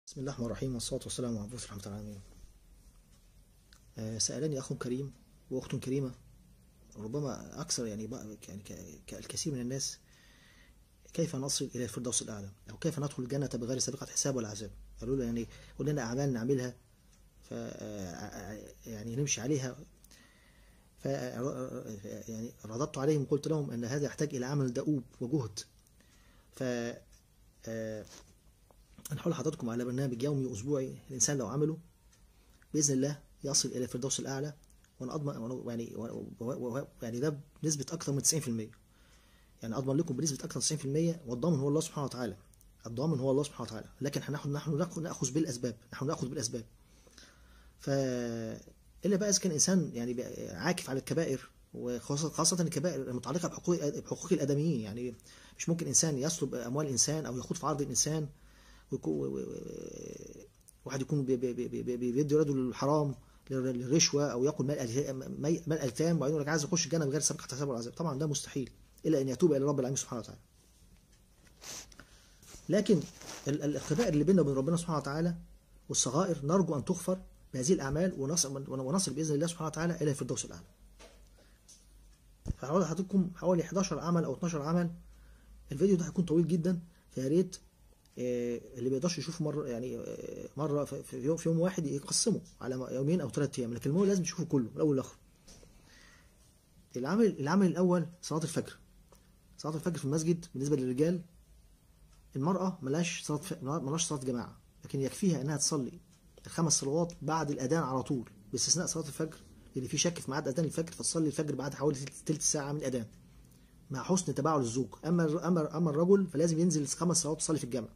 بسم الله الرحمن الرحيم والصلاة والسلام على مبعوث رحمة العالمين آه، سألني أخ كريم وأخت كريمة ربما أكثر يعني بقى- يعني ك- كالكثير من الناس كيف نصل إلى الفردوس الأعلى أو كيف ندخل الجنة بغير سابقة حساب ولا عذاب قالوا له يعني قول لنا أعمال نعملها ف آه، يعني نمشي عليها ف يعني رددت عليهم وقلت لهم أن هذا يحتاج إلى عمل دؤوب وجهد ف آه، هنحول حضراتكم على برنامج يومي أسبوعي الإنسان لو عمله بإذن الله يصل إلى الفردوس الأعلى وأنا أضمن وأنا- يعني و- و- و- يعني ده بنسبة أكثر من 90% يعني أضمن لكم بنسبة أكثر من 90% والضامن هو الله سبحانه وتعالى الضامن هو الله سبحانه وتعالى لكن نحن نحن نأخذ نأخذ بالأسباب نحن نأخذ بالأسباب ف إلا بقى إذا كان إنسان يعني بقى عاكف على الكبائر وخاصة خاصة الكبائر المتعلقة بحقوق بحقوق الآدميين يعني مش ممكن إنسان يسلب أموال إنسان أو يخوض في عرض الإنسان ويكون- و- و- و- واحد يكون بي- بي- بي- بي- بي- بيدي رجل للحرام لل- للرشوه او ياكل مال الأيتام- مال مال الايتام وبعدين يقول لك عايز اخش الجنه بغير سابقه حساب ولا عذاب طبعا ده مستحيل الا ان يتوب الى رب العالمين سبحانه وتعالى لكن ال- ال- الكبائر اللي بيننا وبين ربنا سبحانه وتعالى والصغائر نرجو ان تغفر بهذه الاعمال ونصل ونصل باذن الله سبحانه وتعالى الى الفردوس الاعلى فهقول لحضراتكم حوالي 11 عمل او 12 عمل الفيديو ده هيكون طويل جدا فيا ريت آه، اللي بيقدرش يشوفه مره يعني آه، مره في في يوم في يوم واحد يقسمه على م- يومين او ثلاث ايام لكن المهم لازم تشوفه كله من الاول لاخره العمل العمل الاول صلاه الفجر صلاه الفجر في المسجد بالنسبه للرجال المراه ملاش صلاه ف... ملاش صلاه جماعه لكن يكفيها انها تصلي الخمس صلوات بعد الاذان على طول باستثناء صلاه الفجر اللي في شك في ميعاد اذان الفجر فتصلي الفجر بعد حوالي تلت- تلت ساعه من الاذان مع حسن تباعد الزوج اما الر- اما اما الرجل فلازم ينزل الخمس صلوات يصلي في الجامع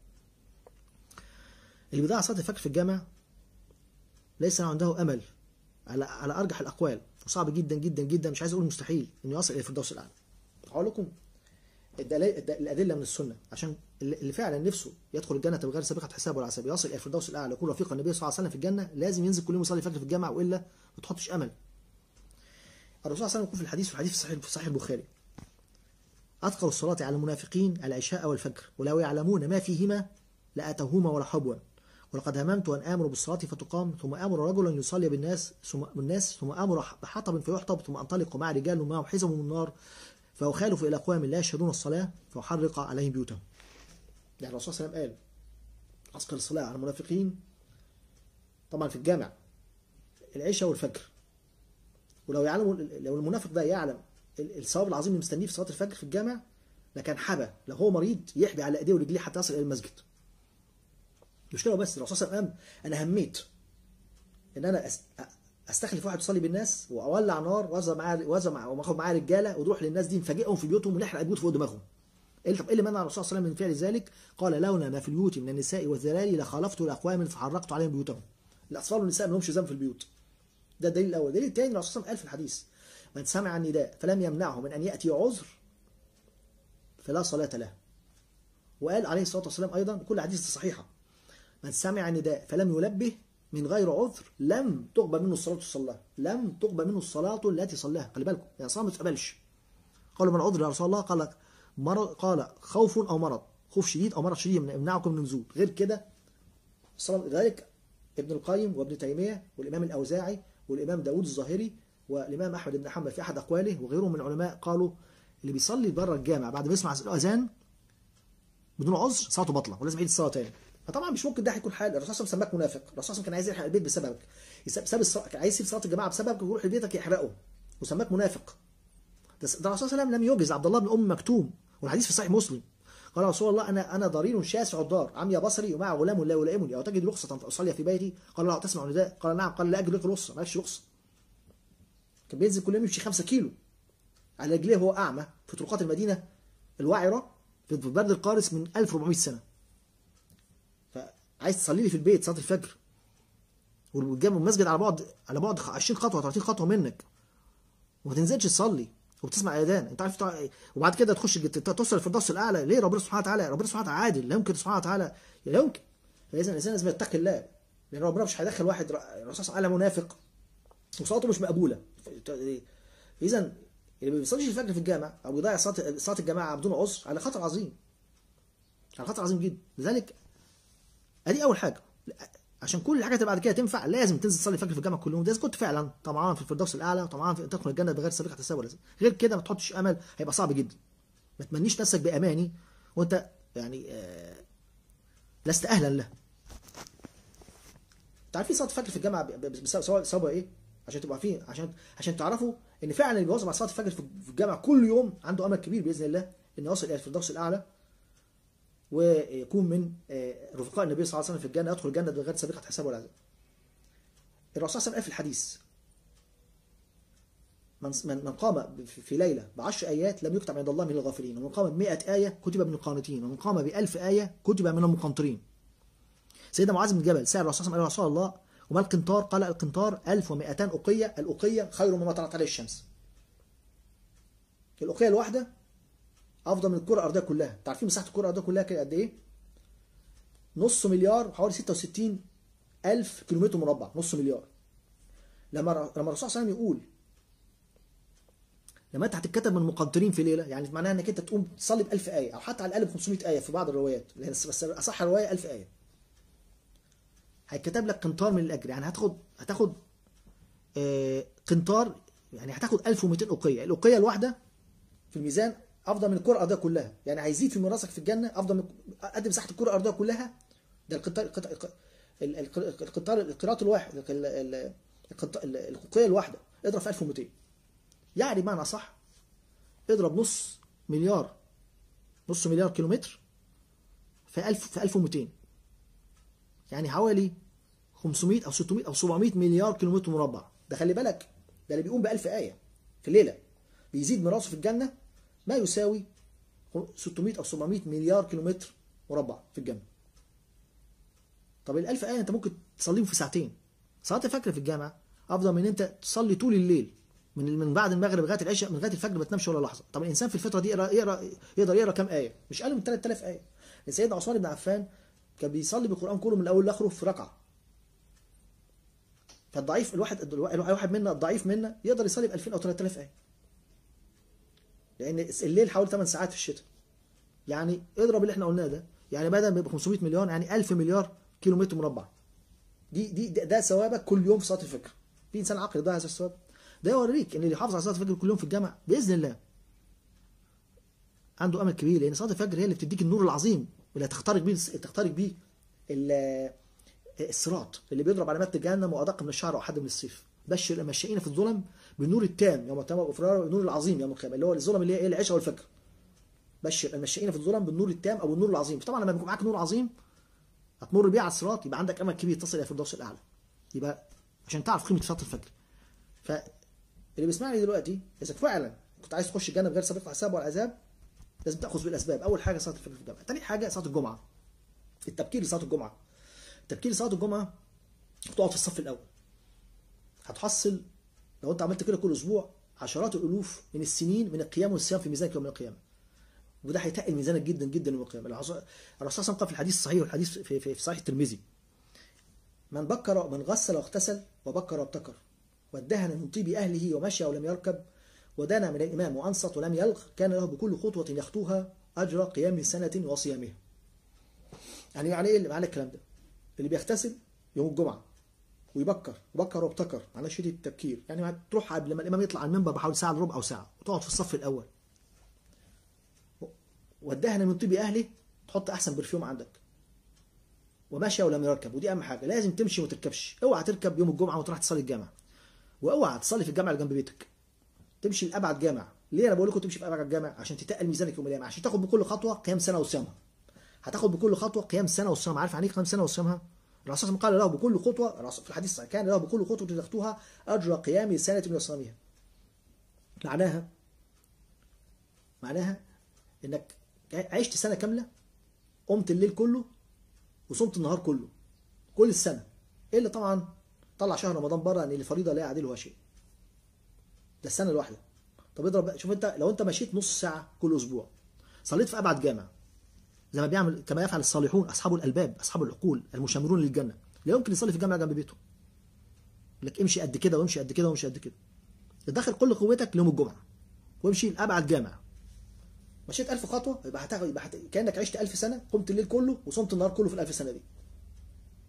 اللي بيضيع صلاه الفجر في الجامع ليس عنده امل على على ارجح الاقوال وصعب جدا جدا جدا مش عايز اقول مستحيل انه يصل الى الفردوس الاعلى هقول لكم الدلائل الد- الادله من السنه عشان اللي اللي فعلا نفسه يدخل الجنه بغير سابقه حساب ولا عذاب يصل الى الفردوس الاعلى يكون رفيق النبي صلى الله عليه وسلم في الجنه لازم ينزل كل يوم يصلي الفجر في الجامع والا ما تحطش امل الرسول صلى الله عليه وسلم يقول في الحديث في الحديث الصحيح في صحيح البخاري أثقل الصلاة على المنافقين العشاء والفجر ولو يعلمون ما فيهما لأتوهما ولا حبوا ولقد هممت أن آمر بالصلاة فتقام ثم آمر رجلا يصلي بالناس ثم بالناس ثم آمر بحطب فيحطب ثم أنطلق مع رجال معهم حزم من النار فأخالف إلى أقوام لا يشهدون الصلاة فأحرق عليهم بيوتهم. يعني الرسول صلى الله عليه وسلم قال أثقل الصلاة على المنافقين طبعا في الجامع العشاء والفجر ولو يعلم لو المنافق ده يعلم ال- الثواب العظيم اللي مستنيه في صلاه الفجر في الجامع لكان حبى لو هو مريض يحبي على ايديه ورجليه حتى يصل الى المسجد مش كده بس الرسول صلى الله عليه وسلم قال انا هميت ان انا أس- أ- استخلف واحد يصلي بالناس واولع نار واوزع معاه واوزع مع واخد معاه رجاله ونروح للناس دي نفاجئهم في بيوتهم ونحرق البيوت فوق دماغهم ايه طب ايه اللي منع الرسول صلى الله عليه وسلم من فعل ذلك؟ قال لولا ما في البيوت من النساء والذراري لخالفت لاقوام فحرقت عليهم بيوتهم. الاطفال والنساء ما لهمش ذنب في البيوت. ده الدليل الاول، الدليل الثاني الرسول صلى الله عليه وسلم قال في الحديث من سمع النداء فلم يمنعه من ان ياتي عذر فلا صلاه له. وقال عليه الصلاه والسلام ايضا كل حديث صحيحه من سمع النداء فلم يلبه من غير عذر لم تقبل منه الصلاه صلاها لم تقبل منه الصلاه التي صلاها خلي بالكم يعني الصلاه ما تتقبلش قالوا من عذر يا رسول الله قال مرض قال خوف او مرض خوف شديد او مرض شديد يمنعكم من النزول غير كده الصلاة ذلك ابن القيم وابن تيمية والإمام الأوزاعي والإمام داود الظاهري والإمام أحمد بن حنبل في أحد أقواله وغيرهم من العلماء قالوا اللي بيصلي بره الجامع بعد ما يسمع الأذان بدون عذر صلاته باطلة ولازم يعيد الصلاة تاني فطبعا مش ممكن ده هيكون حال الرسول صلى الله عليه وسلم سماك منافق الرسول صلى الله عليه وسلم كان عايز يحرق البيت بسببك يساب ساب الصلاة كان عايز يسيب صلاة الجماعة بسببك ويروح لبيتك يحرقه وسماك منافق ده ده الرسول صلى الله عليه وسلم لم يوجز عبد الله بن ام مكتوم والحديث في صحيح مسلم قال رسول الله انا انا ضرير شاسع الدار عمي بصري ومع غلام لا يلائمني او تجد رخصه فاصلي في بيتي قال لا تسمع نداء قال نعم قال لا اجد لك رخصه مالكش رخصه كان بينزل كل يوم يمشي 5 كيلو على رجليه وهو اعمى في طرقات المدينه الوعره في برد القارس من 1400 سنه فعايز تصلي لي في البيت صلاه الفجر والجامع المسجد على بعد على بعد 20 خطوه 30 خطوه منك وما تنزلش تصلي وبتسمع الاذان انت عارف تع- وبعد كده تخش الج- توصل الفردوس الاعلى ليه ربنا سبحانه وتعالى ربنا سبحانه وتعالى عادل لا يمكن سبحانه وتعالى لا يمكن فاذا الانسان لازم يتقي الله لان ربنا مش هيدخل واحد ر- الرسول صلى الله عليه وسلم منافق وصلاته مش مقبوله اذا اللي ما بيصليش الفجر في الجامع او بيضيع صلاه صلاه الجماعه بدون عذر على خطر عظيم على خطر عظيم جدا لذلك ادي اول حاجه عشان كل الحاجات اللي بعد كده تنفع لازم تنزل تصلي الفجر في الجامع كل يوم ده اذا كنت فعلا طمعان في الفردوس الاعلى وطمعان في ان تدخل الجنه بغير سابقه حساب ولا غير كده ما تحطش امل هيبقى صعب جدا ما تمنيش نفسك باماني وانت يعني آه لست اهلا له انت عارفين صلاه الفجر في الجامعه ب- ب- بسبب سبب ايه عشان تبقوا عارفين عشان عشان تعرفوا ان فعلا اللي بيواظب على صلاه الفجر في في الجامعه كل يوم عنده امل كبير باذن الله انه يوصل الى الفردوس الاعلى ويكون من آه، رفقاء النبي صلى الله عليه وسلم في الجنه يدخل الجنه بغير سابقه حساب ولا عذاب. الرسول صلى الله عليه وسلم قال في الحديث من من من قام في- في ليله بعشر ايات لم يكتب عند الله من الغافلين ومن قام بمئة آية كتب من القانتين ومن قام بألف آية كتب من المقنطرين سيدنا معاذ بن جبل سأل الرسول صلى الله عليه وسلم قال يا رسول الله وما القنطار قال القنطار 1200 أقية الأقية خير مما طلعت عليه الشمس الأقية الواحدة أفضل من الكرة الأرضية كلها أنت عارفين مساحة الكرة الأرضية كلها كده قد إيه نص مليار حوالي 66 ألف كيلومتر مربع نص مليار لما لما الرسول صلى الله عليه وسلم يقول لما انت هتتكتب من مقنطرين في ليله يعني معناها انك انت تقوم تصلي ب 1000 ايه او حتى على الاقل ب 500 ايه في بعض الروايات لان بس اصح روايه 1000 ايه هيتكتب لك قنطار من الاجر يعني هتاخد هتاخد آه قنطار يعني هتاخد 1200 اقيه الاقيه الواحده في الميزان افضل من الكره الارضيه كلها يعني هيزيد في ميراثك في الجنه افضل من قد مساحه الكره الارضيه كلها ده القنطار القنطار ال- ال- القنطار القراط الواحد ال- ال- القنط- ال- الاقيه الواحده اضرب في 1200 يعني بمعنى صح اضرب نص مليار نص مليار كيلومتر في 1000 في 1200 يعني حوالي 500 او 600 او 700 مليار كيلومتر مربع ده خلي بالك ده اللي بيقوم ب 1000 آية في الليلة بيزيد ميراثه في الجنة ما يساوي 600 او 700 مليار كيلومتر مربع في الجنة طب ال 1000 آية انت ممكن تصليهم في ساعتين صلاة الفجر في الجامعة افضل من ان انت تصلي طول الليل من من بعد المغرب لغايه العشاء من لغايه الفجر ما تنامش ولا لحظه طب الانسان في الفتره دي يقرا يقرا يقدر يقرا كام ايه مش اقل من 3000 ايه لأن سيدنا عثمان بن عفان كان بيصلي بالقران كله من الاول لاخره في ركعه فالضعيف الواحد الواحد منا الضعيف منا يقدر يصلي ب 2000 او 3000 ايه لان الليل حوالي 8 ساعات في الشتاء يعني اضرب اللي احنا قلناه ده يعني بدل ب 500 مليون يعني 1000 مليار كيلو متر مربع دي دي ده, ده ثوابك كل يوم في صلاه الفجر في انسان عاقل ده هذا الثواب ده يوريك ان اللي يحافظ على صلاه الفجر كل يوم في الجامع باذن الله عنده امل كبير لان صلاه الفجر هي اللي بتديك النور العظيم اللي هتخترق بيه تخترق بيه الصراط اللي بيضرب علامات جهنم وادق من الشعر واحد من السيف بشر المشائين في الظلم بالنور التام يوم القيامه والافرار النور العظيم يوم القيامه اللي هو الظلم اللي هي ايه العشاء والفجر بشر المشائين في الظلم بالنور التام او النور العظيم طبعا لما بيكون معاك نور عظيم هتمر بيه على الصراط يبقى عندك امل كبير تصل الى الفردوس الاعلى يبقى عشان تعرف قيمه صلاه الفجر فاللي بيسمعني دلوقتي اذا فعلا كنت عايز تخش الجنه بغير سابقه حساب ولا عذاب لازم تاخذ بالاسباب اول حاجه صلاه الفجر في الجامعه ثاني حاجه صلاه الجمعه التبكير لصلاه الجمعه التبكير لصلاه الجمعه تقعد في الصف الاول هتحصل لو انت عملت كده كل اسبوع عشرات الالوف من السنين من القيام والصيام في ميزانك يوم القيامه وده هيتقل ميزانك جدا جدا يوم القيامه الرسول صلى الله عليه وسلم قال في الحديث الصحيح والحديث في, في, في صحيح الترمذي من بكر من غسل واغتسل وبكر وابتكر وادهن من طيب اهله ومشى ولم يركب ودنا من الامام وانصت ولم يلغ كان له بكل خطوه يخطوها اجر قيام سنه وصيامها يعني يعني ايه معنى الكلام ده اللي بيغتسل يوم الجمعه ويبكر وبكر وابتكر معناه شدة التبكير يعني تروح لما الامام يطلع على المنبر بحوالي ساعه الا ربع او ساعه وتقعد في الصف الاول والدهن من طيب اهله تحط احسن برفيوم عندك وماشي ولم يركب ودي اهم حاجه لازم تمشي وما تركبش اوعى تركب يوم الجمعه وتروح تصلي الجامع واوعى تصلي في الجامع اللي جنب بيتك تمشي لابعد جامع ليه انا بقول لكم تمشي في ابعد جامع عشان تتقل ميزانك يوم القيامه عشان تاخد بكل خطوه قيام سنه وصيامها هتاخد بكل خطوه قيام سنه وصيامها عارف يعني ايه قيام سنه وصيامها الرسول قال له بكل خطوه في الحديث كان له بكل خطوه تخطوها اجر قيام سنه وصيامها معناها معناها انك عشت سنه كامله قمت الليل كله وصمت النهار كله كل السنه الا طبعا طلع شهر رمضان بره ان الفريضه لا يعدلها شيء ده السنه الواحده طب اضرب شوف انت لو انت مشيت نص ساعه كل اسبوع صليت في ابعد جامع زي ما بيعمل كما يفعل الصالحون اصحاب الالباب اصحاب العقول المشامرون للجنه لا يمكن يصلي في الجامع جنب بيته لك امشي قد كده وامشي قد كده وامشي قد كده تدخل كل قوتك ليوم الجمعه وامشي لابعد جامع مشيت 1000 خطوه يبقى هتاخد يبقى هت... كانك عشت 1000 سنه قمت الليل كله وصمت النهار كله في ال1000 سنه دي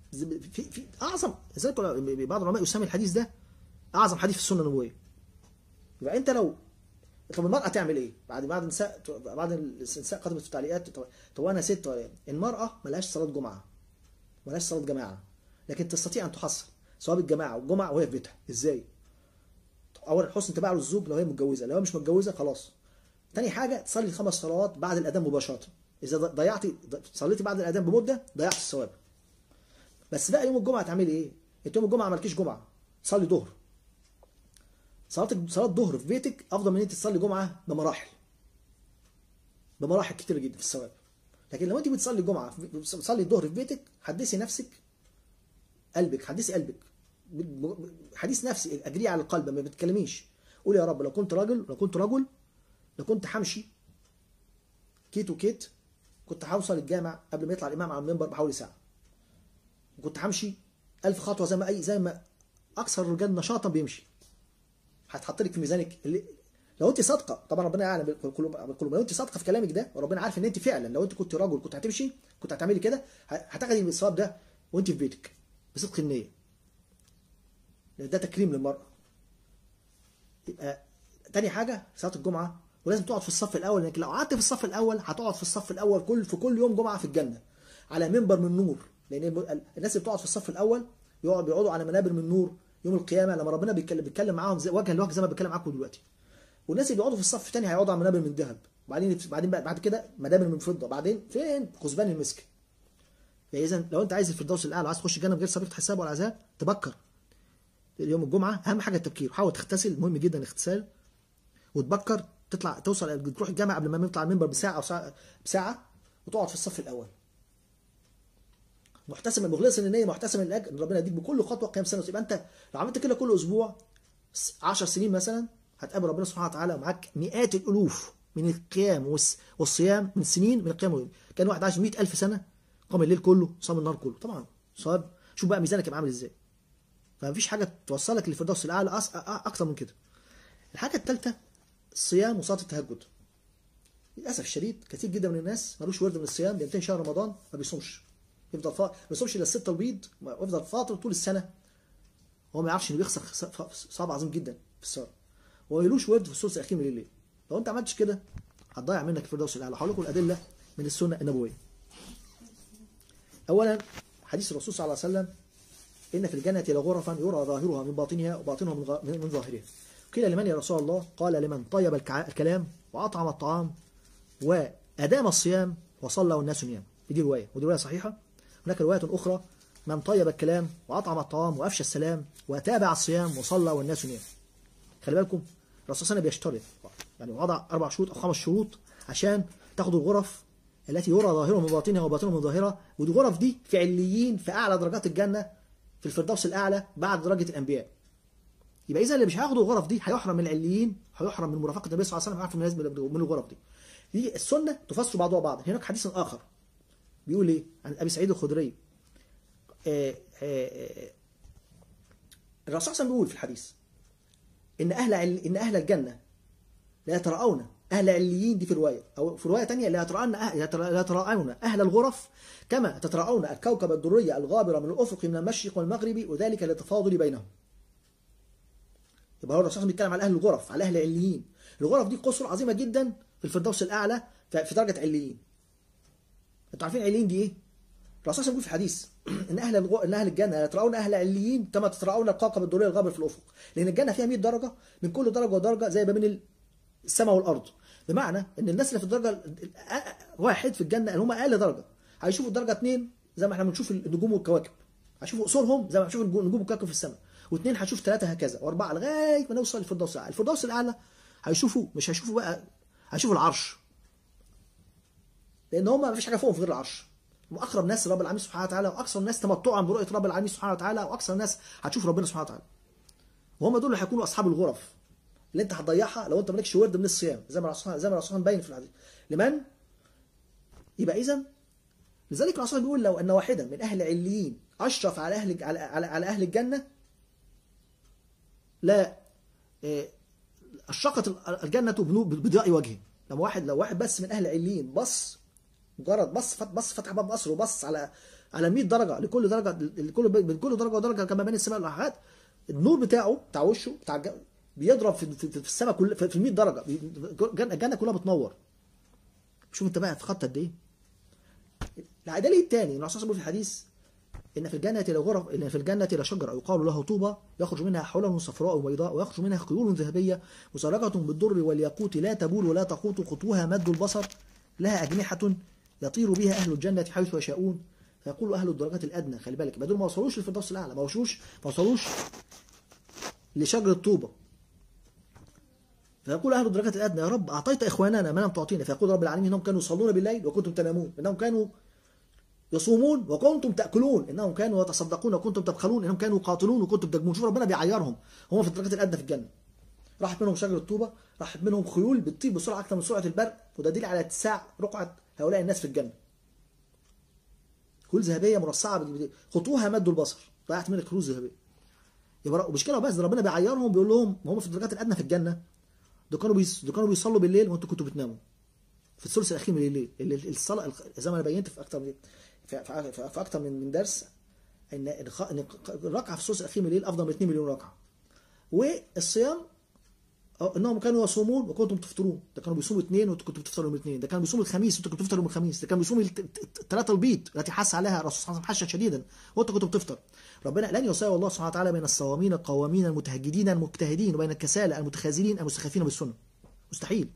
في في اعظم لذلك بعض العلماء يسمي الحديث ده اعظم حديث في السنه النبويه يبقى انت لو طب المرأة تعمل ايه؟ بعد بعد النساء بعد النساء كتبت في التعليقات طب, طب انا ست ولا ايه؟ المرأة ملهاش صلاة جمعة ملهاش صلاة جماعة لكن تستطيع ان تحصل ثواب الجماعة والجمعة وهي في بيتها ازاي؟ اولا حسن تباع للزوج لو هي متجوزة لو هي مش متجوزة خلاص تاني حاجة تصلي الخمس صلوات بعد الأذان مباشرة إذا ضيعتي صليتي بعد الأذان بمدة ضيعت الثواب بس بقى يوم الجمعة تعملي إيه؟ أنت يوم الجمعة مالكيش جمعة تصلي ظهر صلاة صلاة ظهر في بيتك أفضل من إن أنت تصلي جمعة بمراحل بمراحل كتير جدا في الثواب لكن لو أنت بتصلي جمعة بتصلي الظهر في بيتك حدثي نفسك قلبك حدثي قلبك حديث نفسي أجريه على القلب ما بتكلميش قول يا رب لو كنت راجل لو كنت رجل لو كنت همشي كيت وكيت كنت هوصل الجامع قبل ما يطلع الامام على المنبر بحوالي ساعه وكنت همشي ألف خطوه زي ما اي زي ما اكثر الرجال نشاطا بيمشي هتحط لك في ميزانك اللي لو انت صادقه طبعا ربنا يعلم بالقلوب لو انت صادقه في كلامك ده وربنا عارف ان انت فعلا لو انت كنت رجل كنت هتمشي كنت هتعملي كده هتاخدي الثواب ده وانت في بيتك بصدق النيه ده تكريم للمراه يبقى تاني حاجه صلاه الجمعه ولازم تقعد في الصف الاول لانك لو قعدت في الصف الاول هتقعد في الصف الاول كل في كل يوم جمعه في الجنه على منبر من نور لان الناس اللي بتقعد في الصف الاول يقعد بيقعدوا على منابر من نور يوم القيامه لما ربنا بيتكلم بيتكلم معاهم زي وجها لوجه زي ما بيتكلم معاكم دلوقتي والناس اللي بيقعدوا في الصف الثاني هيقعدوا على منابر من ذهب وبعدين بعدين بعد كده منابر من فضه بعدين فين خزبان المسك يعني اذا لو انت عايز الفردوس الاعلى عايز تخش الجنه من غير سابقه حساب ولا عذاب تبكر يوم الجمعه اهم حاجه التبكير حاول تغتسل مهم جدا الاغتسال وتبكر تطلع توصل تروح الجامع قبل ما يطلع المنبر بساعه او ساعه بساعه وتقعد في الصف الاول محتسما مخلصا النيه محتسما الاجر ان ربنا يديك بكل خطوه قيام سنه يبقى انت لو عملت كده كل اسبوع 10 سنين مثلا هتقابل ربنا سبحانه وتعالى ومعاك مئات الالوف من القيام والصيام من سنين من القيام والليل. كان واحد عايش 100000 سنه قام الليل كله صام النهار كله طبعا صواب شوف بقى ميزانك يبقى عامل ازاي فمفيش حاجه توصلك للفردوس الاعلى اكتر من كده الحاجه الثالثه الصيام وصلاه التهجد للاسف الشديد كثير جدا من الناس ملوش ورد من الصيام بينتهي شهر رمضان ما بيصومش يفضل فا... ما بيصومش الا الستة البيض ويفضل فاطر طول السنه هو ما يعرفش انه بيخسر صعب عظيم جدا في الصيام هو ملوش ورد في الثلث الاخير من الليل لو انت عملتش كده هتضيع منك الفردوس الاعلى هقول لكم الادله من السنه النبويه اولا حديث الرسول صلى الله عليه وسلم ان في الجنه لغرفا يرى ظاهرها من باطنها وباطنها من, غ... من ظاهرها قيل لمن يا رسول الله قال لمن طيب الكلام وأطعم الطعام وأدام الصيام وصلى والناس نيام دي رواية ودي رواية صحيحة هناك رواية أخرى من طيب الكلام وأطعم الطعام وأفشى السلام وتابع الصيام وصلى والناس نيام خلي بالكم الرسول صلى الله عليه وسلم بيشترط يعني وضع أربع شروط أو خمس شروط عشان تاخدوا الغرف التي يرى ظاهرها من باطنها وباطنها من ظاهرها ودي الغرف دي في عليين في أعلى درجات الجنة في الفردوس الأعلى بعد درجة الأنبياء يبقى اذا اللي مش هياخدوا الغرف دي هيحرم من العليين هيحرم من مرافقه النبي صلى الله عليه وسلم هيحرم من من الغرف دي دي السنه تفسر بعضها بعض هناك حديث اخر بيقول ايه عن ابي سعيد الخدري آه آه الرسول صلى الله عليه وسلم بيقول في الحديث ان اهل عل... ان اهل الجنه لا يتراءون اهل عليين دي في روايه او في روايه ثانيه لا يتراءون أهل... لا يتراءون اهل الغرف كما تتراءون الكوكب الدريه الغابره من الافق من المشرق والمغرب وذلك للتفاضل بينهم يبقى هو الرسول بيتكلم على اهل الغرف على اهل عليين الغرف دي قصر عظيمه جدا في الفردوس الاعلى في درجه عليين انتوا عارفين عليين دي ايه الرسول بيقول في الحديث ان اهل الغ... ان اهل الجنه يتراءون اهل عليين كما تتراءون الكوكب الدريه الغابر في الافق لان الجنه فيها 100 درجه من كل درجه ودرجه زي ما بين السماء والارض بمعنى ان الناس اللي في الدرجه واحد في الجنه اللي هم اقل درجه هيشوفوا الدرجه اثنين زي ما احنا بنشوف النجوم والكواكب هيشوفوا قصورهم زي ما بنشوف النجوم والكواكب في السماء واثنين هتشوف ثلاثة هكذا واربعة لغاية ما نوصل للفردوس الأعلى الفردوس الأعلى هيشوفوا مش هيشوفوا بقى هيشوفوا العرش لأن هم ما فيش حاجة فوقهم غير العرش هم أقرب ناس لرب العالمين سبحانه وتعالى وأكثر الناس تمتعا برؤية رب العالمين سبحانه وتعالى وأكثر الناس هتشوف ربنا سبحانه وتعالى وهم دول اللي هيكونوا أصحاب الغرف اللي أنت هتضيعها لو أنت مالكش ورد من الصيام زي ما الرسول زي ما الرسول باين في الحديث لمن؟ يبقى إذا لذلك الرسول بيقول لو أن واحدا من أهل عليين أشرف على أهل على, على, على أهل الجنة لا أشرقت الجنة بضياء وجهه لما واحد لو واحد بس من أهل عليين بص مجرد بص فت بص فتح باب قصره وبص على على 100 درجه لكل درجه لكل بين كل درجه ودرجه كما بين السماء والارض النور بتاعه بتاع وشه بتاع الج- بيضرب في, في, في السماء كل في ال 100 درجه الجنه الجنة كلها بتنور شوف انت بقى في خط قد ايه الدليل الثاني ان الرسول صلى الله عليه وسلم بيقول في الحديث ان في الجنه لغرف ان في الجنه لشجره يقال له طوبى يخرج منها حلل صفراء وبيضاء ويخرج منها خيول ذهبيه مسرجه بالدر والياقوت لا تبول ولا تقوت خطوها مد البصر لها اجنحه يطير بها اهل الجنه حيث يشاءون فيقول اهل الدرجات الادنى خلي بالك يبقى دول ما وصلوش للفردوس الاعلى ما وصلوش ما وصلوش لشجره طوبى فيقول اهل الدرجات الادنى يا رب اعطيت اخواننا ما لم تعطينا فيقول رب العالمين انهم كانوا يصلون بالليل وكنتم تنامون انهم كانوا يصومون وكنتم تاكلون انهم كانوا يتصدقون وكنتم تبخلون انهم كانوا يقاتلون وكنتم تجمون شوف ربنا بيعيرهم هم في الدرجات الادنى في الجنه راحت منهم شجره طوبه راحت منهم خيول بتطير بسرعه اكثر من سرعه البرق وده دليل على اتساع رقعه هؤلاء الناس في الجنه خيول ذهبيه مرصعه بت- خطوها مد البصر ضيعت منك خيول ذهبيه يبقى مش كده بس ده ربنا بيعيرهم بيقول لهم هم في الدرجات الادنى في الجنه دول كانوا بيص... دول كانوا بيصلوا بالليل وانتوا كنتوا بتناموا في الثلث الاخير من الليل اللي- الصلاه الخ- زي ما انا بينت في اكتر من في, في, في, في اكتر من من درس ان إن خ- إن الركعه في الثلث الاخير من الليل افضل من 2 مليون ركعه والصيام أو انهم كانوا يصومون وكنتم تفطرون ده كانوا بيصوموا اثنين وانتوا كنتوا بتفطروا يوم الاثنين ده كانوا بيصوموا الخميس وانتوا كنتوا بتفطروا يوم الخميس ده كانوا بيصوموا الثلاثه البيض التي حث عليها الرسول صلى الله عليه وسلم حثا شديدا وانتوا كنتوا بتفطر ربنا لن يساوي الله سبحانه وتعالى بين الصوامين القوامين المتهجدين المجتهدين وبين الكسالى المتخاذلين المستخفين بالسنه مستحيل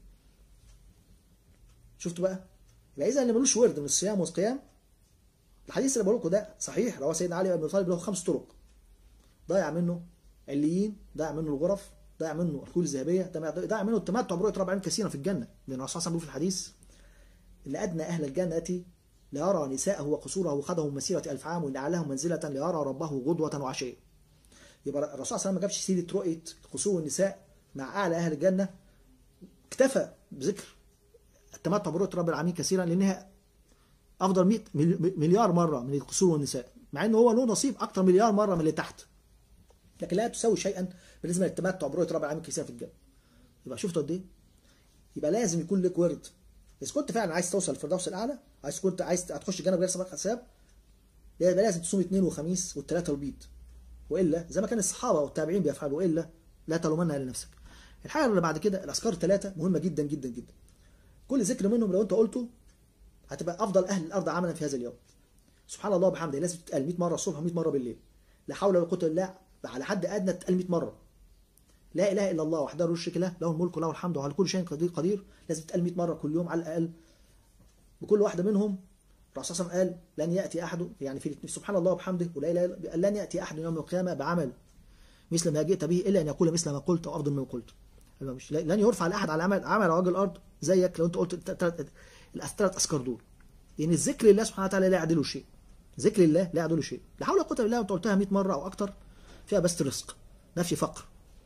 شفتوا بقى يبقى اذا اللي ملوش ورد من الصيام والقيام الحديث اللي بقول لكم ده صحيح رواه سيدنا علي بن ابي طالب له خمس طرق ضيع منه عليين ضيع منه الغرف ضيع منه الخيول الذهبيه ضيع منه التمتع برؤيه رب العالمين كثيرا في الجنه لان الرسول صلى الله عليه وسلم بيقول في الحديث اللي ادنى اهل الجنه ليرى نساءه وقصوره وخدهم مسيره الف عام وان اعلاهم منزله ليرى ربه غدوه وعشيه يبقى الرسول صلى الله عليه وسلم ما جابش سيره رؤيه قصور النساء مع اعلى اهل الجنه اكتفى بذكر التمتع برؤيه رب العالمين كثيرا لانها افضل 100 مليار مره من القصور والنساء مع انه هو له نصيب اكتر مليار مره من اللي تحت لكن لا تساوي شيئا بالنسبه للتمتع برؤيه رب العالمين كثيرا في الجنه يبقى شفتوا قد ايه يبقى لازم يكون لك ورد اذا كنت فعلا عايز توصل للفردوس الاعلى عايز كنت عايز تخش الجنه بغير سابق حساب يبقى لازم تصوم اثنين وخميس والثلاثه والبيض والا زي ما كان الصحابه والتابعين بيفعلوا والا لا تلومنها لنفسك الحاجه اللي بعد كده الاذكار الثلاثه مهمه جدا جدا جدا كل ذكر منهم لو انت قلته هتبقى افضل اهل الارض عملا في هذا اليوم سبحان الله وبحمده لازم تتقال 100 مره الصبح و100 مره بالليل لا حول ولا قوه الا بالله على حد ادنى تتقال 100 مره لا اله الا الله وحده لا شريك له له الملك وله الحمد وعلى كل شيء قدير قدير لازم تتقال 100 مره كل يوم على الاقل بكل واحده منهم الرسول صلى الله عليه وسلم قال لن ياتي احد يعني في سبحان الله وبحمده ولا اله الا لن ياتي احد يوم القيامه بعمل مثل ما جئت به الا ان يقول مثل ما قلت او افضل مما قلت مش لن يرفع لاحد على عمل عمل على وجه الارض زيك لو انت قلت الثلاث اذكار دول لان يعني الذكر لله سبحانه وتعالى لا يعدله شيء ذكر الله لا يعدله شيء لا حول ولا قوه الا بالله انت قلتها 100 مره او اكتر فيها بس رزق نفي فقر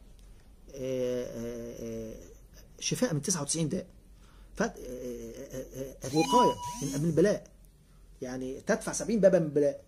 شفاء من 99 داء وقايه من من البلاء يعني تدفع 70 بابا من البلاء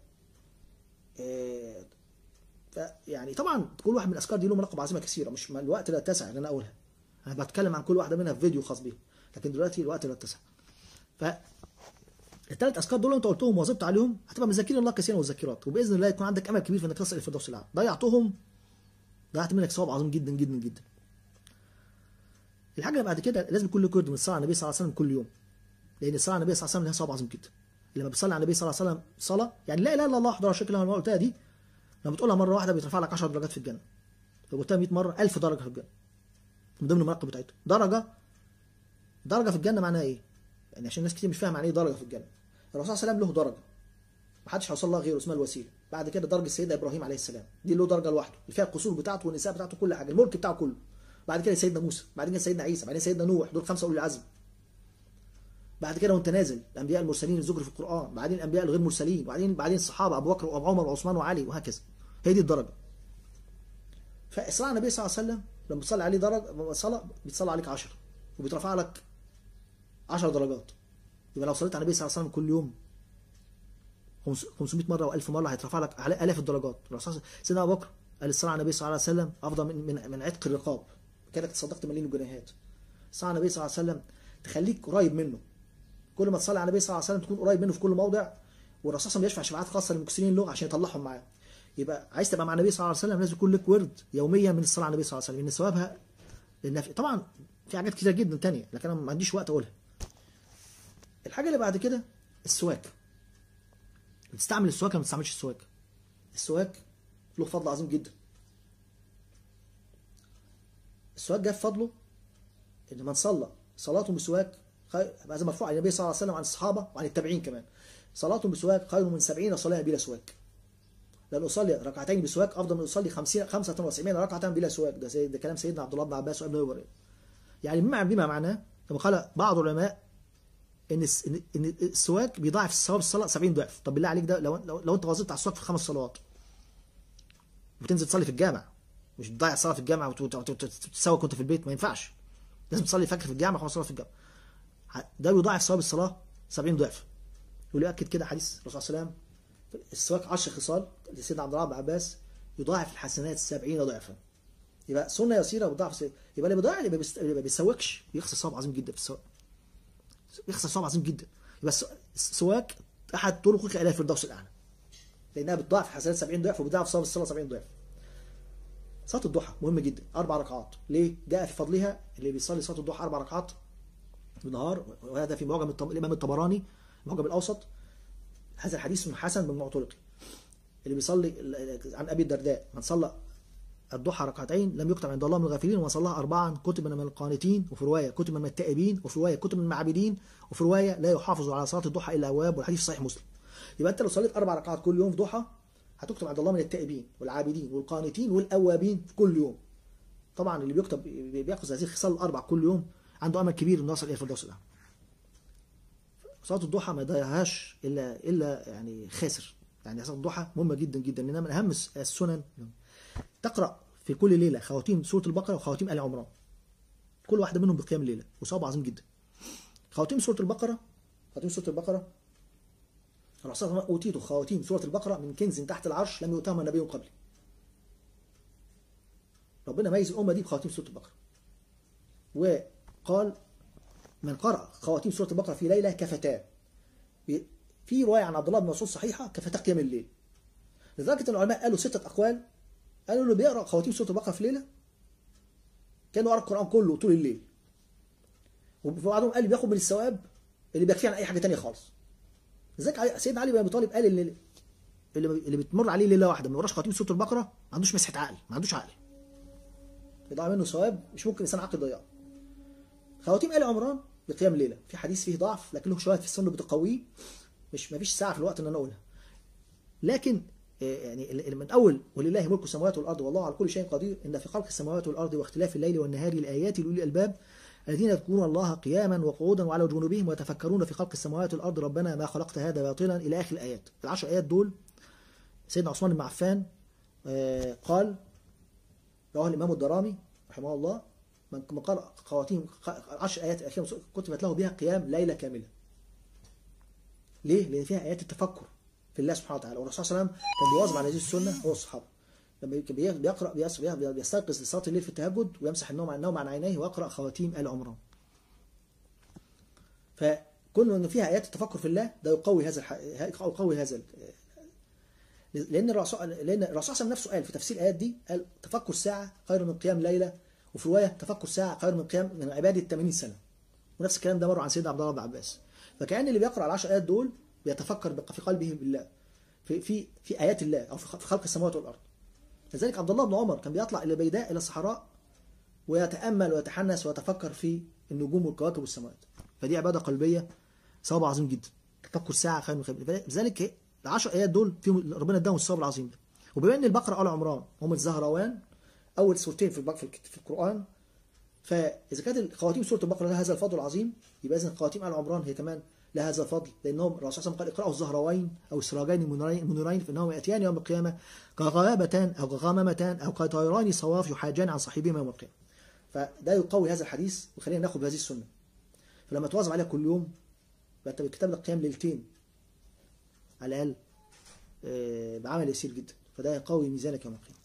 يعني طبعا كل واحد من الاذكار دي له مناقب عظيمه كثيره مش الوقت لا يتسع ان انا اقولها انا بتكلم عن كل واحده منها في فيديو خاص بيها لكن دلوقتي الوقت لا يتسع ف الثلاث اذكار دول انت قلتهم وواظبت عليهم هتبقى مذكرين الله كثيرا والذكرات وباذن الله يكون عندك امل كبير في انك تصل الفردوس الاعلى ضيعتهم ضيعت منك ثواب عظيم جدا جدا جدا الحاجه اللي بعد كده لازم يكون لك ورد من الصلاه على النبي صلى الله عليه وسلم كل يوم لان الصلاه على النبي صلى الله عليه وسلم لها ثواب عظيم جدا لما بتصلي على النبي صلى الله عليه وسلم صلاه يعني لا اله الا الله وحده لا شريك له اللي قلتها دي لما بتقولها مره واحده بيترفع لك 10 درجات في الجنه لو قلتها 100 مره 1000 درجه في الجنه من ضمن المراقب بتاعتها درجه درجه في الجنه معناها ايه؟ يعني عشان الناس كتير مش فاهمه يعني ايه درجه في الجنه الرسول صلى الله عليه وسلم له درجه محدش هيوصل لها غيره اسمها الوسيله بعد كده درجه سيدنا ابراهيم عليه السلام دي له درجه لوحده اللي فيها القصور بتاعته والنساء بتاعته كل حاجه الملك بتاعه كله بعد كده سيدنا موسى بعد كده سيدنا عيسى بعد كده سيدنا نوح دول خمسه اولي العزم بعد كده وانت نازل الانبياء المرسلين اللي ذكروا في القران بعدين الانبياء الغير مرسلين وبعدين بعدين الصحابه ابو بكر وابو عمر وعثمان وعلي وهكذا هي دي الدرجه فاسراء النبي صلى الله عليه وسلم لما تصلي عليه درجه صلاه بيتصلى عليك 10 وبيترفع لك 10 درجات يبقى لو صليت على النبي صلى الله عليه وسلم كل يوم 500 مره و1000 مره هيترفع لك الاف الدرجات الرسول سيدنا ابو بكر قال الصلاه على النبي صلى الله عليه وسلم افضل من من, من عتق الرقاب كانك تصدقت مليون الجنيهات الصلاه على النبي صلى الله عليه وسلم تخليك قريب منه كل ما تصلي على النبي صلى الله عليه وسلم تكون قريب منه في كل موضع والرسول صلى الله عليه وسلم بيشفع شفاعات خاصه للمكسرين اللغه عشان يطلعهم معاه يبقى عايز تبقى مع النبي صلى الله عليه وسلم لازم يكون لك ورد يوميا من الصلاه على النبي صلى الله عليه وسلم لان ثوابها لان في طبعا في حاجات كتير جدا تانية لكن انا ما عنديش وقت اقولها الحاجه اللي بعد كده السواك بتستعمل السواك ولا ما بتستعملش السواك السواك له فضل عظيم جدا السواك جاء في فضله ان من صلى صلاته بسواك خير هذا مرفوع عن النبي صلى الله عليه وسلم وعن الصحابه وعن التابعين كمان صلاته بسواك خير من 70 صلاه بلا سواك لأن أصلي ركعتين بسواك أفضل من أصلي 50 75 ركعة بلا سواك ده, سيد ده كلام سيدنا عبد الله بن عباس وابن أبي يعني بما بما معناه كما قال بعض العلماء ان ان ان السواك بيضاعف الثواب الصلاه 70 ضعف طب بالله عليك ده لو لو, لو انت واظبت على السواك في خمس صلوات وتنزل تصلي في الجامع مش بتضيع الصلاه في الجامع وتتسوق وانت في البيت ما ينفعش لازم تصلي فجر في الجامع خمس صلوات في الجامع ده بيضاعف ثواب الصلاه 70 ضعف وليأكد كده حديث الرسول صلى الله عليه وسلم السواك 10 خصال لسيدنا عبد الله بن عباس يضاعف الحسنات 70 ضعفا يبقى سنه يسيره وضعف يبقى اللي بيضيع اللي ما بيسوكش بيخسر ثواب عظيم جدا في السواك يخسر ثواب عظيم جدا يبقى السواك احد طرقك الى الفردوس الاعلى لانها بتضاعف الحسنات 70 ضعف وبتضاعف ثواب الصلاه 70 ضعف صلاه الضحى مهمه جدا اربع ركعات ليه جاء في فضلها اللي بيصلي صلاه الضحى اربع ركعات بالنهار وهذا في معجم الامام الطبراني المعجم الاوسط هذا الحديث حسن بن معترقي اللي بيصلي عن ابي الدرداء من صلى الضحى ركعتين لم يكتب عند الله من الغافلين ومن صلاها اربعا كتب من القانتين وفي روايه كتب من التائبين وفي روايه كتب من المعابدين وفي روايه لا يحافظ على صلاه الضحى الا اواب والحديث صحيح مسلم يبقى انت لو صليت اربع ركعات كل يوم ضحى هتكتب عند الله من التائبين والعابدين والقانتين والاوابين كل يوم طبعا اللي بيكتب بياخذ هذه الخصال الاربع كل يوم عنده امل كبير انه يصل الى الفردوس الاعلى صلاه الضحى ما يضيعهاش الا الا يعني خاسر يعني صلاه الضحى مهمه جدا جدا لانها من اهم السنن تقرا في كل ليله خواتيم سوره البقره وخواتيم ال عمران كل واحده منهم بقيام الليله وصواب عظيم جدا خواتيم سوره البقره خواتيم سوره البقره الرسول صلى اوتيت خواتيم سوره البقره من كنز تحت العرش لم يؤتهما نبي قبلي ربنا ميز الامه دي بخواتيم سوره البقره وقال من قرأ خواتيم سورة البقرة في ليلة كفتاه في رواية عن عبد الله بن مسعود صحيحة كفتا قيام الليل لدرجة أن العلماء قالوا ستة أقوال قالوا اللي بيقرأ خواتيم سورة البقرة في ليلة كانوا قرأ القرآن كله طول الليل وبعضهم قال بياخد من الثواب اللي بيكفي عن أي حاجة تانية خالص لذلك سيدنا علي بن أبي طالب قال اللي اللي بتمر عليه ليلة واحدة ما يقراش خواتيم سورة البقرة ما عندوش مسحة عقل ما عندوش عقل يضيع منه ثواب مش ممكن إنسان عقل يضيعه خواتيم آل عمران بقيام الليلة في حديث فيه ضعف لكن له شواهد في السنة بتقويه مش ما فيش ساعة في الوقت ان انا اقولها لكن يعني من اول ولله ملك السماوات والارض والله على كل شيء قدير ان في خلق السماوات والارض واختلاف الليل والنهار الايات لاولي الالباب الذين يذكرون الله قياما وقعودا وعلى جنوبهم ويتفكرون في خلق السماوات والارض ربنا ما خلقت هذا باطلا الى اخر الايات العشر ايات دول سيدنا عثمان بن عفان قال رواه الامام الدرامي رحمه الله من قرأ خواتيم عشر آيات الأخيرة كتبت له بها قيام ليلة كاملة ليه؟ لأن فيها آيات التفكر في الله سبحانه وتعالى والرسول صلى الله عليه وسلم كان بيواظب على هذه السنة هو الصحابة لما بيقرأ بيستيقظ لصلاة الليل في التهجد ويمسح النوم عن النوم عن عينيه ويقرأ خواتيم آل عمران فكون ان فيها آيات التفكر في الله ده يقوي هذا الح... يقوي هذا لأن الرسول لأن الرسول صلى الله عليه وسلم نفسه قال في تفسير الآيات دي قال تفكر ساعة خير من قيام ليلة وفي روايه تفكر ساعه خير من قيام من عباده 80 سنه ونفس الكلام ده مر عن سيدنا عبد الله بن عباس فكان اللي بيقرا العشر ايات دول بيتفكر في قلبه بالله في في في ايات الله او في خلق السماوات والارض لذلك عبد الله بن عمر كان بيطلع الى البيداء الى الصحراء ويتامل ويتحنس ويتفكر في النجوم والكواكب والسماوات فدي عباده قلبيه ثواب عظيم جدا تفكر ساعه خير من خير لذلك العشر ايات دول فيهم ربنا اداهم الثواب العظيم ده وبما ان البقره ال عمران هم الزهروان اول سورتين في في القران فاذا كانت خواتيم سوره البقره لها هذا الفضل العظيم يبقى اذا خواتيم ال عمران هي كمان لها هذا الفضل لانهم الرسول صلى الله عليه وسلم قال اقرأوا الزهروين او السراجين المنورين فانهم ياتيان يوم القيامه كغابتان او كغمامتان او كطيران صواف يحاجان عن صاحبهما يوم القيامه فده يقوي هذا الحديث وخلينا ناخد بهذه السنه فلما تواظب عليها كل يوم يبقى انت بتكتب لك قيام ليلتين على الاقل بعمل يسير جدا فده يقوي ميزانك يوم القيامه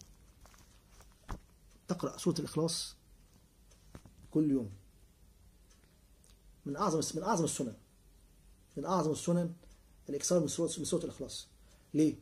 تقرأ سورة الإخلاص كل يوم من أعظم من أعظم السنن من أعظم السنن الاكثار من سوره من سوره الاخلاص ليه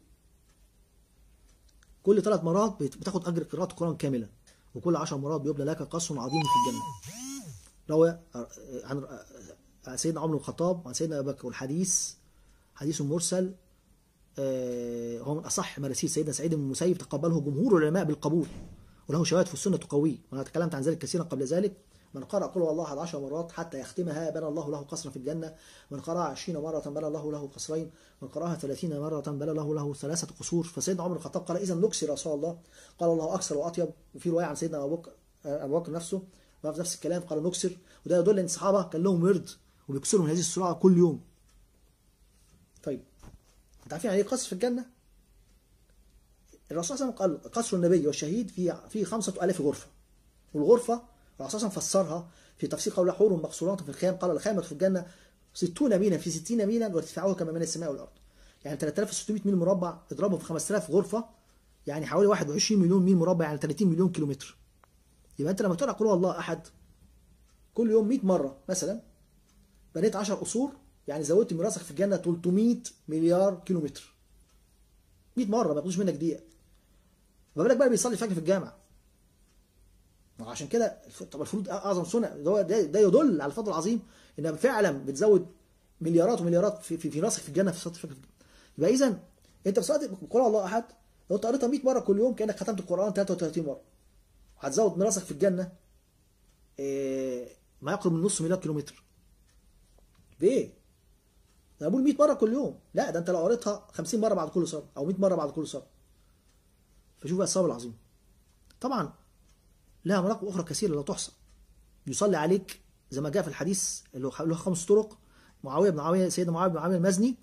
كل ثلاث مرات بت- بتاخد اجر قراءه القران كاملا وكل عشر مرات بيبنى لك قصر عظيم في الجنه روى عن عن سيدنا عمر بن الخطاب وعن سيدنا ابي بكر والحديث حديث مرسل آه، هو من اصح مراسيل سيدنا سعيد بن المسيب تقبله جمهور العلماء بالقبول وله شواهد في السنه تقويه وانا تكلمت عن ذلك كثيرا قبل ذلك من قرأ قل هو الله أحد عشر مرات حتى يختمها بنى الله له قصرا في الجنة من قرأها عشرين مرة بنى الله له قصرين من قرأها ثلاثين مرة بنى الله له ثلاثة قصور فسيدنا عمر بن الخطاب قال إذا نكسر يا رسول الله قال الله أكثر وأطيب وفي رواية عن سيدنا أبو بكر أبو بكر نفسه وفي نفس الكلام قال نكسر وده يدل أن الصحابة كان لهم ورد وبيكسروا من هذه السرعة كل يوم طيب انت عارفين يعني ايه قصر في الجنة؟ الرسول صلى الله عليه وسلم قال قصر النبي والشهيد في في خمسة ألاف غرفة والغرفة الرسول صلى الله عليه وسلم فسرها في تفسير قول حور مقصورات في الخيام قال الخيمة في الجنة 60 ميلا في 60 ميلا وارتفاعها كما من السماء والأرض يعني 3600 ميل مربع اضربه في 5000 غرفة يعني حوالي 21 مليون ميل مربع يعني 30 مليون كيلومتر يبقى انت لما تقرا قل هو الله احد كل يوم 100 مره مثلا بنيت 10 قصور يعني زودت ميراثك في الجنه 300 مليار كيلومتر 100 مره ما ياخدوش منك دقيقه ما بالك بقى بيصلي الفجر في الجامع وعشان كده طب الفروض اعظم سنه ده ده, ده يدل على الفضل العظيم انها فعلا بتزود مليارات ومليارات في في, في راسك في الجنه في صلاه الفجر يبقى اذا انت في صلاه قل الله احد لو انت قريتها 100 مره كل يوم كانك ختمت القران 33 مره هتزود ميراثك في الجنه إيه ما يقرب من نص مليار كيلومتر بايه؟ انا بقول 100 مره كل يوم لا ده انت لو قريتها 50 مره بعد كل صلاه او 100 مره بعد كل صلاه فشوف بقى الثواب العظيم طبعا لها مناقب اخرى كثيره لا تحصى يصلي عليك زي ما جاء في الحديث اللي هو له خمس طرق معاويه بن معاويه سيدنا معاويه بن معاويه المزني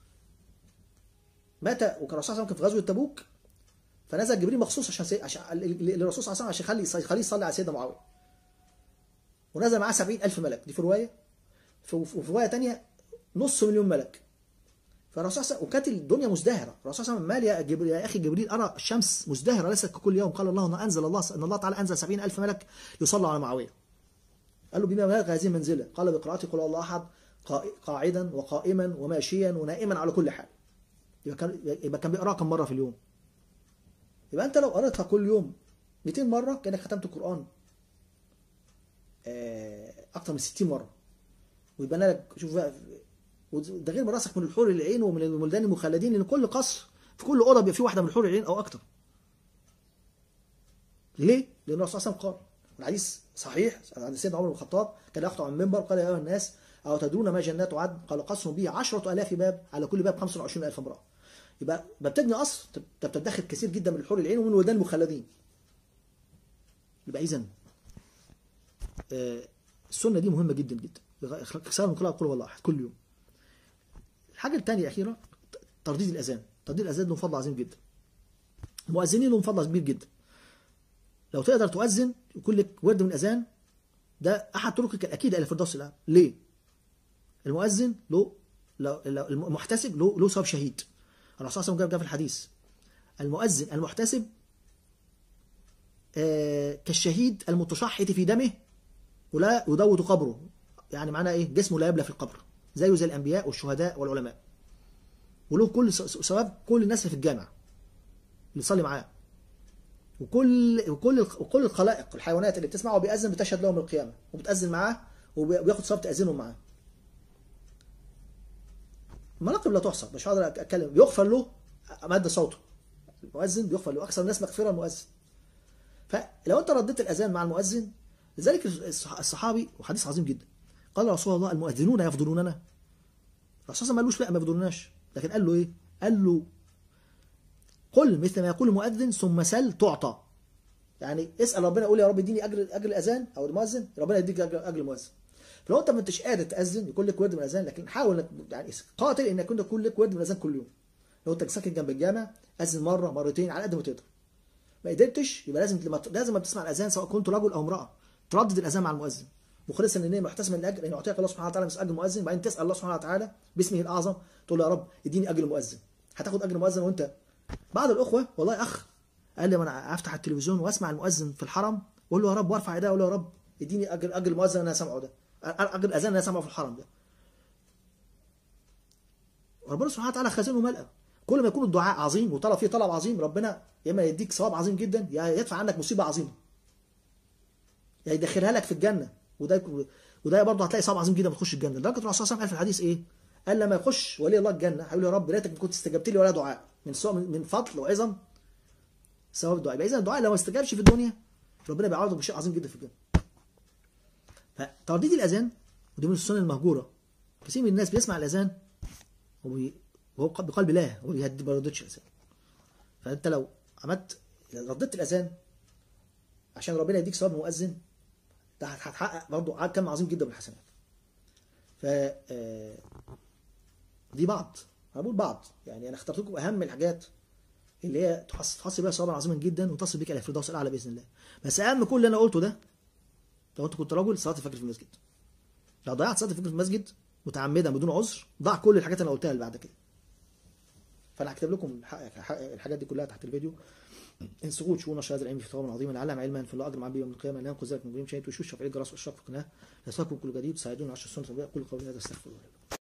مات وكان الرسول صلى الله عليه وسلم كان في غزوه تبوك فنزل جبريل مخصوص عشان سي... عشان للرسول صلى الله عليه وسلم عشان يخلي يخليه يصلي على سيدنا معاويه ونزل معاه 70000 ملك دي في روايه وفي روايه ثانيه نص مليون ملك فالرسول صلى الله عليه وسلم وكانت الدنيا مزدهره الرسول صلى الله عليه وسلم مال يا, جبريل يا اخي جبريل ارى الشمس مزدهره ليست ككل يوم قال الله ان انزل الله ان الله تعالى انزل 70000 ملك يصلوا على معاويه قال له بما بلغ هذه المنزله قال بقراءتي قل الله احد قاعدا وقائما وماشيا ونائما على كل حال يبقى كان يبقى كان بيقراها كم مره في اليوم يبقى انت لو قريتها كل يوم 200 مره كانك ختمت القران اكتر من 60 مره ويبقى لك شوف بقى ده غير مراسك من الحور العين ومن الولدان المخلدين لان كل قصر في كل اوضه بيبقى في واحده من الحور العين او اكتر ليه؟ لان الرسول صلى الله عليه وسلم قال الحديث صحيح عن سيدنا عمر بن الخطاب كان يخطب عن المنبر قال يا ايها الناس او تدرون ما جنات عدن قال قصر به 10000 باب على كل باب 25000 امراه يبقى بتبني قصر انت بتدخل كثير جدا من الحور العين ومن الولدان المخلدين يبقى اذا السنه دي مهمه جدا جدا اختصار من قراءه قل والله احد كل يوم الحاجه الثانيه الاخيره ترديد الاذان ترديد الاذان له فضل عظيم جدا المؤذنين لهم فضل كبير جدا لو تقدر تؤذن يكون لك ورد من الاذان ده احد طرقك الاكيده الى الفردوس الاعلى ليه المؤذن له المحتسب له له ثواب شهيد الرسول صلى الله عليه وسلم في الحديث المؤذن المحتسب آه كالشهيد المتشحط في دمه ولا يدود قبره يعني معناه ايه جسمه لا يبلى في القبر زيه زي الانبياء والشهداء والعلماء وله كل ثواب كل الناس في الجامع اللي يصلي معاه وكل وكل وكل الخلائق الحيوانات اللي بتسمعه بيأذن بتشهد لهم القيامه وبتأذن معاه وبياخد ثواب تأذينهم معاه مناقب لا تحصى مش هقدر اتكلم يغفر له مد صوته المؤذن بيغفر له اكثر الناس مغفره المؤذن فلو انت رديت الاذان مع المؤذن لذلك الصحابي وحديث عظيم جدا قال رسول الله المؤذنون يفضلوننا الرسول ما قالوش لا ما يفضلوناش لكن قال له ايه قال له قل مثل ما يقول المؤذن ثم سل تعطى يعني اسال ربنا قول يا رب اديني اجر اجر الاذان او المؤذن ربنا يديك اجر اجر المؤذن فلو انت ما انتش قادر تاذن يكون لك ورد من الاذان لكن حاول انك يعني قاتل انك انت يكون لك ورد من الاذان كل يوم لو انت ساكن جنب الجامع اذن مره مرتين على قد ما تقدر ما قدرتش يبقى لازم لما لازم ما بتسمع الاذان سواء كنت رجل او امراه تردد الاذان مع المؤذن مخلصا ان هي محتسبه الاجر ان يعطيك الله سبحانه وتعالى مثل اجر المؤذن بعدين تسال الله سبحانه وتعالى باسمه الاعظم تقول له يا رب اديني اجر المؤذن هتاخد اجر المؤذن وانت بعض الاخوه والله اخ قال لي انا افتح التلفزيون واسمع المؤذن في الحرم واقول له يا رب وارفع ايدي اقول له يا رب اديني اجر اجر المؤذن انا سامعه ده اجر الاذان انا سامعه في الحرم ده ربنا سبحانه وتعالى خزينه ملأ كل ما يكون الدعاء عظيم وطلب فيه طلب عظيم ربنا يا اما يديك ثواب عظيم جدا يا يدفع عنك مصيبه عظيمه يا يدخلها لك في الجنه وده يكون- وده برضه هتلاقي ثواب عظيم جدا بتخش الجنه لدرجه الرسول صلى الله عليه وسلم قال في الحديث ايه؟ قال لما يخش ولي الله الجنه هيقول يا رب ليتك كنت استجبت لي ولا دعاء من سوء من فضل وعظم ثواب الدعاء يبقى اذا الدعاء لو ما استجابش في الدنيا ربنا بيعوضك بشيء عظيم جدا في الجنه فترديد الاذان ودي من السنن المهجوره كثير من الناس بيسمع الاذان وبي- وهو بقلب الله هو بيهدي ما ردتش الاذان فانت لو عملت رددت الاذان عشان ربنا يديك ثواب مؤذن ده هتحقق برضه كم عظيم جدا من الحسنات ف آه، دي بعض انا بقول بعض يعني انا اخترت لكم اهم الحاجات اللي هي تحص- تحصل بيها ثوابا عظيما جدا وتصل بيك الى الفردوس الاعلى باذن الله بس اهم كل اللي انا قلته ده لو انت كنت راجل صلاه الفجر في المسجد لو ضيعت صلاه الفجر في المسجد متعمدا بدون عذر ضاع كل الحاجات اللي انا قلتها اللي بعد كده فانا هكتب لكم الح- الح- الحاجات دي كلها تحت الفيديو ان سقوط شؤون الشهاده العلمي في ثواب عظيما لعلم علما في الله اجر مع به يوم القيامه ان ينقذ ذلك من جريم شيء وشوش شفعي الجراس والشرف في القناه يسواكم كل جديد تساعدون على السنه اقول قولي هذا استغفر الله لي ولكم.